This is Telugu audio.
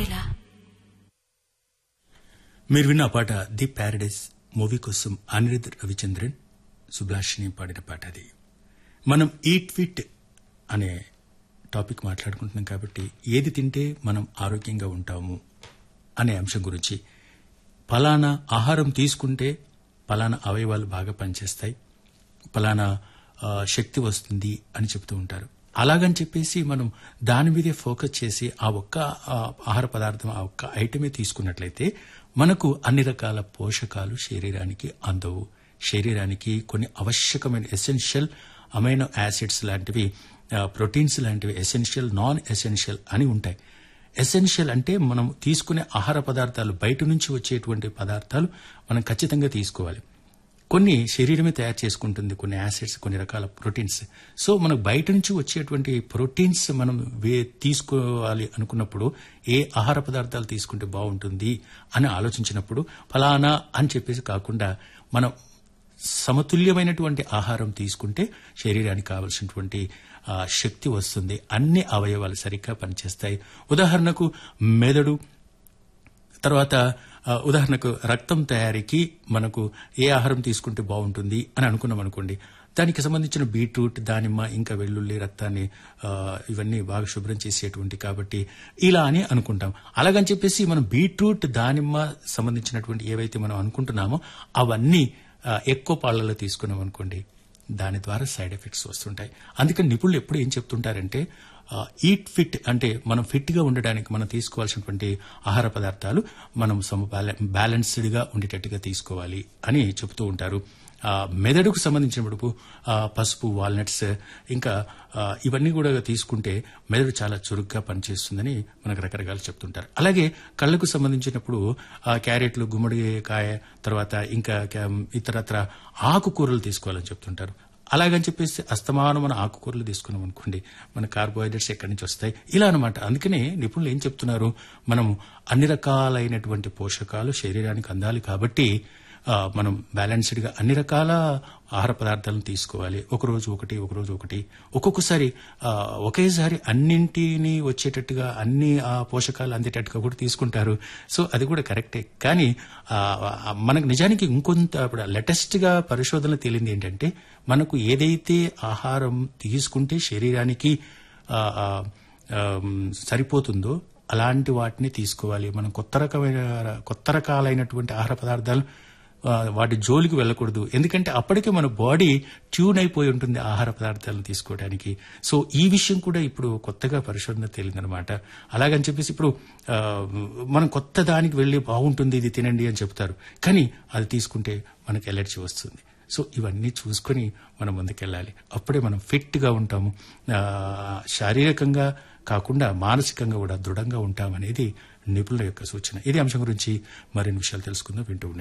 చేరేలా మీరు విన్న ఆ పాట ది ప్యారడైస్ మూవీ కోసం అనిరుద్ రవిచంద్రన్ సుభాషిణి పాడిన పాట అది మనం ఈట్ ఫిట్ అనే టాపిక్ మాట్లాడుకుంటున్నాం కాబట్టి ఏది తింటే మనం ఆరోగ్యంగా ఉంటాము అనే అంశం గురించి ఫలానా ఆహారం తీసుకుంటే ఫలానా అవయవాలు బాగా పనిచేస్తాయి ఫలానా ఆ, శక్తి వస్తుంది అని చెప్తూ ఉంటారు అలాగని చెప్పేసి మనం దాని మీదే ఫోకస్ చేసి ఆ ఒక్క ఆ, ఆహార పదార్థం ఆ ఒక్క ఐటమే తీసుకున్నట్లయితే మనకు అన్ని రకాల పోషకాలు శరీరానికి అందవు శరీరానికి కొన్ని ఆవశ్యకమైన ఎసెన్షియల్ అమైనో యాసిడ్స్ లాంటివి ఆ, ప్రోటీన్స్ లాంటివి ఎసెన్షియల్ నాన్ ఎసెన్షియల్ అని ఉంటాయి ఎసెన్షియల్ అంటే మనం తీసుకునే ఆహార పదార్థాలు బయట నుంచి వచ్చేటువంటి పదార్థాలు మనం ఖచ్చితంగా తీసుకోవాలి కొన్ని శరీరమే తయారు చేసుకుంటుంది కొన్ని యాసిడ్స్ కొన్ని రకాల ప్రోటీన్స్ సో మనకు బయట నుంచి వచ్చేటువంటి ప్రోటీన్స్ మనం వే తీసుకోవాలి అనుకున్నప్పుడు ఏ ఆహార పదార్థాలు తీసుకుంటే బాగుంటుంది అని ఆలోచించినప్పుడు ఫలానా అని చెప్పేసి కాకుండా మనం సమతుల్యమైనటువంటి ఆహారం తీసుకుంటే శరీరానికి కావలసినటువంటి ఆ, శక్తి వస్తుంది అన్ని అవయవాలు సరిగ్గా పనిచేస్తాయి ఉదాహరణకు మెదడు తర్వాత ఆ, ఉదాహరణకు రక్తం తయారీకి మనకు ఏ ఆహారం తీసుకుంటే బాగుంటుంది అని అనుకున్నాం అనుకోండి దానికి సంబంధించిన బీట్రూట్ దానిమ్మ ఇంకా వెల్లుల్లి రక్తాన్ని ఆ, ఇవన్నీ బాగా శుభ్రం చేసేటువంటి కాబట్టి ఇలా అని అనుకుంటాం అలాగని చెప్పేసి మనం బీట్రూట్ దానిమ్మ సంబంధించినటువంటి ఏవైతే మనం అనుకుంటున్నామో అవన్నీ ఆ, ఎక్కువ పాళ్లలో తీసుకున్నాం అనుకోండి దాని ద్వారా సైడ్ ఎఫెక్ట్స్ వస్తుంటాయి అందుకని నిపుణులు ఎప్పుడు ఏం చెప్తుంటారంటే ఈట్ ఫిట్ అంటే మనం ఫిట్ గా ఉండడానికి మనం తీసుకోవాల్సినటువంటి ఆహార పదార్థాలు మనం సమ బ్యాలెన్స్డ్ గా ఉండేటట్టుగా తీసుకోవాలి అని చెబుతూ ఉంటారు ఆ, మెదడుకు సంబంధించినప్పుడు ఆ, పసుపు వాల్నట్స్ ఇంకా ఆ, ఇవన్నీ కూడా తీసుకుంటే మెదడు చాలా చురుగ్గా పనిచేస్తుందని మనకు రకరకాలు చెప్తుంటారు అలాగే కళ్ళకు సంబంధించినప్పుడు ఆ, క్యారెట్లు గుమ్మడికాయ తర్వాత ఇంకా క్యా- ఇతరత్ర ఆకుకూరలు తీసుకోవాలని చెప్తుంటారు అలాగని చెప్పేసి అస్తమానం మన ఆకుకూరలు తీసుకున్నాం అనుకోండి మన కార్బోహైడ్రేట్స్ ఎక్కడి నుంచి వస్తాయి ఇలా అనమాట అందుకనే నిపుణులు ఏం చెప్తున్నారు మనం అన్ని రకాలైనటువంటి పోషకాలు శరీరానికి అందాలి కాబట్టి ఆ, మనం బ్యాలెన్స్డ్ గా అన్ని రకాల ఆహార పదార్థాలను తీసుకోవాలి ఒక రోజు ఒకటి ఒక రోజు ఒకటి ఒక్కొక్కసారి ఆ, ఒకేసారి అన్నింటినీ వచ్చేటట్టుగా అన్ని ఆ పోషకాలు అందేటట్టుగా కూడా తీసుకుంటారు సో అది కూడా కరెక్టే కానీ ఆ, ఆ, మనకు నిజానికి ఇంకొంత ఇప్పుడు లేటెస్ట్ గా పరిశోధనలు తేలింది ఏంటంటే మనకు ఏదైతే ఆహారం తీసుకుంటే శరీరానికి ఆ, ఆ, ఆమ్, సరిపోతుందో అలాంటి వాటిని తీసుకోవాలి మనం కొత్త రకమైన కొత్త రకాలైనటువంటి ఆహార పదార్థాలు ఆ, వాటి జోలికి వెళ్ళకూడదు ఎందుకంటే అప్పటికే మన బాడీ ట్యూన్ అయిపోయి ఉంటుంది ఆహార పదార్థాలను తీసుకోవడానికి సో ఈ విషయం కూడా ఇప్పుడు కొత్తగా పరిశోధన తేలిందనమాట అలాగని చెప్పేసి ఇప్పుడు ఆ, మనం కొత్త దానికి వెళ్ళి బాగుంటుంది ఇది తినండి అని చెప్తారు కానీ అది తీసుకుంటే మనకి ఎలర్జీ వస్తుంది సో ఇవన్నీ చూసుకొని మనం ముందుకెళ్ళాలి అప్పుడే మనం ఫిట్ గా ఉంటాము ఆ, శారీరకంగా కాకుండా మానసికంగా కూడా దృఢంగా ఉంటామనేది నిపుణుల యొక్క సూచన ఇదే అంశం గురించి మరిన్ని విషయాలు తెలుసుకుందాం వింటూ ఉండండి.